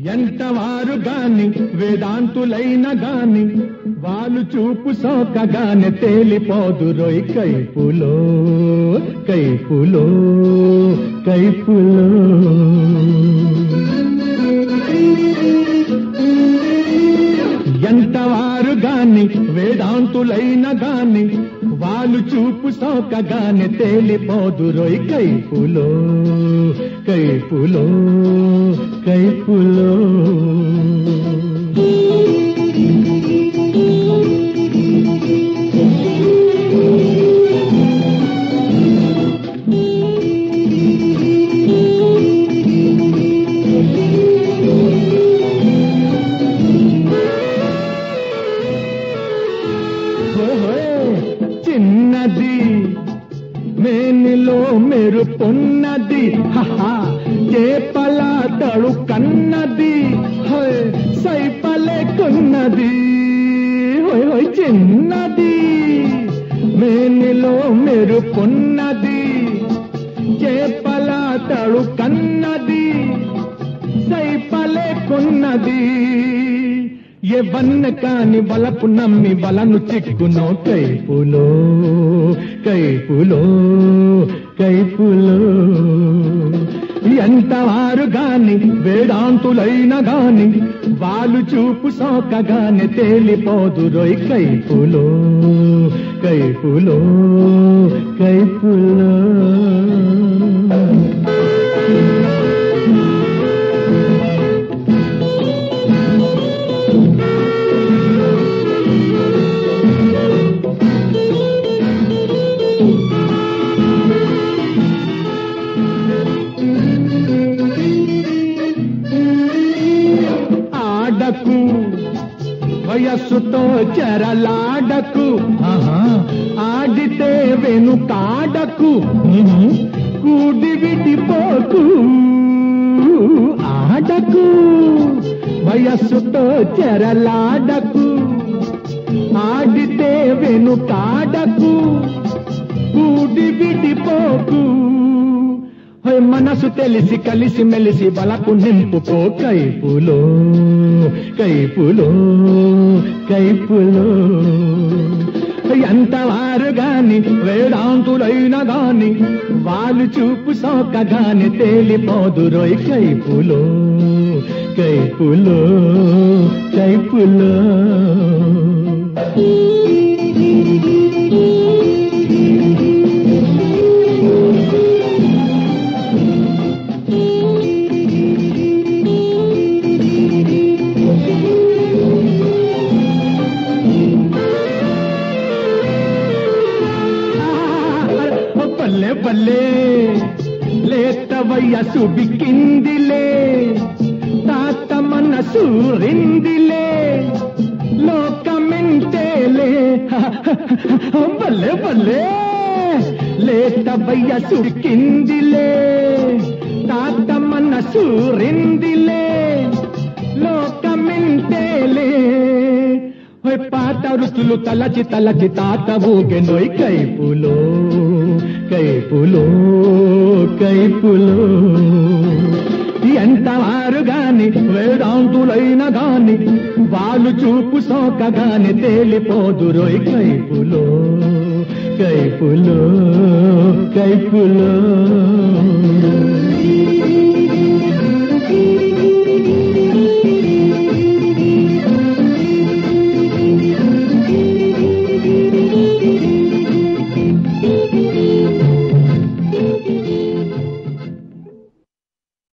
ఎంత వారు గాని వేదాంతులైన గాని వాళ్ళు చూపు సోకగానే తేలిపోదు రోయ్ కైపులో కైపులో కైపులో ఎంత వారు గాని వేదాంతులైన గాని వాళ్ళు చూపు సోకగానే తేలిపోదు రోయ్ కైపులో కైపులో కైపులో ఓహోయ్, చిన్నది మేనిలో మెరుపున్నది హహా చేపల తడు కన్నది హోయ్ సైపలే కొన్నది హోయ్ హోయ్ చిన్నది మేనిలో మెరుపున్నది చేపల తడు కన్నది సైపలే కొన్నది ఎవన్న కాని బలపు నమ్మి బలను చిక్కునో కైపులో కైపులో కైపులో ఎంత వారు గాని వేదాంతులైన గాని వాళ్ళు చూపు సోకగానే తేలిపోదు రోయ్ కైపులో కైపులో కైపులో ఆడకు వయస్సుతో చెరలాడకు ఆహా, ఆడితే వెనుకాడకు ఉహు, కూడి విడిపోకు ఆడకు వయస్సుతో చెరలాడకు ఆడితే వెనుకాడకు కూడి విడిపోకు హోయ్ మనసు తెలిసి కలిసి మెలిసి బలకు నింపుకో కైపులో కైపులో కైపులో ఎంతవారు గాని వేదాంతులైన గాని వాళ్ళు చూపు సోకగాని తేలిపోదు రోయ్ కైపులో కైపులో కైపులో బల్లే బల్లే లేత వయసు బిక్కిందిలే తాత మనసు రిందిలే లోకమెంటేలే బల్లే బల్లే లేత వయసు బిక్కిందిలే తాత మనసు రిందిలే లోకమెంటేలే హోయ్ పాత రుచులు తలచి తలచి తాత ఊగెనోయ్ కైపులో కైపులో కైపులో ఎంత వారు గాని వేదాంతులైన గాని వాళ్ళు చూపు సోకగాని తేలిపోదు రోయ్ కైపులో కైపులో కైపులో